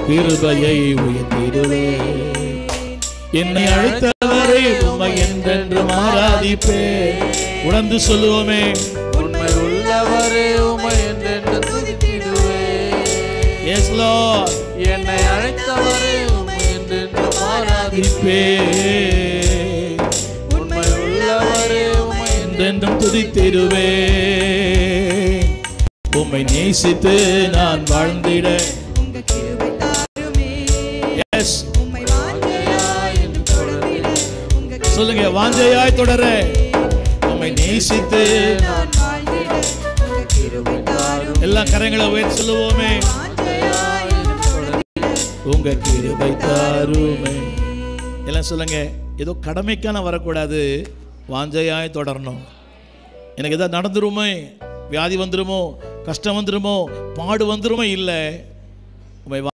கிருபையை உயர்த்திடுவே என்னை அழைத்தவரை உமை என்றென்று ஆராதிப்பே உணர்ந்து சொல்லுவோமே உண்மை உள்ளவரே உமை என்றென்று துதித்திடுவே எஸ் லார்ட் என்னை அழைத்தவரே உமை என்றென்று ஆராதி ஆராதிப்பே உண்மை உள்ளவரே உமை என்றென்றும் துதித்திடுவே உம்மை நேசித்து நான் வாழ்ந்திட உங்க கிருபை தாருமே எஸ் உம்மை வாஞ்சையாய் என்று தொடர்ந்திட உங்க சொல்லுங்க வாஞ்சையாய் தொடர உம்மை நேசித்து நான் வாழ்ந்திட உங்க கிருபை தாரும் எல்லா கரங்களை உயர்த்தி சொல்லுவோமே வாஞ்சையாய் என்று தொடர்ந்திட உங்க கிருபை தாருமே எல்லாம் சொல்லுங்க ஏதோ கடமைக்கான வரக்கூடாது வாஞ்சையாய் தொடரணும் எனக்கு எதாவது நடந்துருமே வியாதி வந்துருமோ கஷ்டம் வந்துருமோ பாடு வந்துருமோ இல்லை உம்மை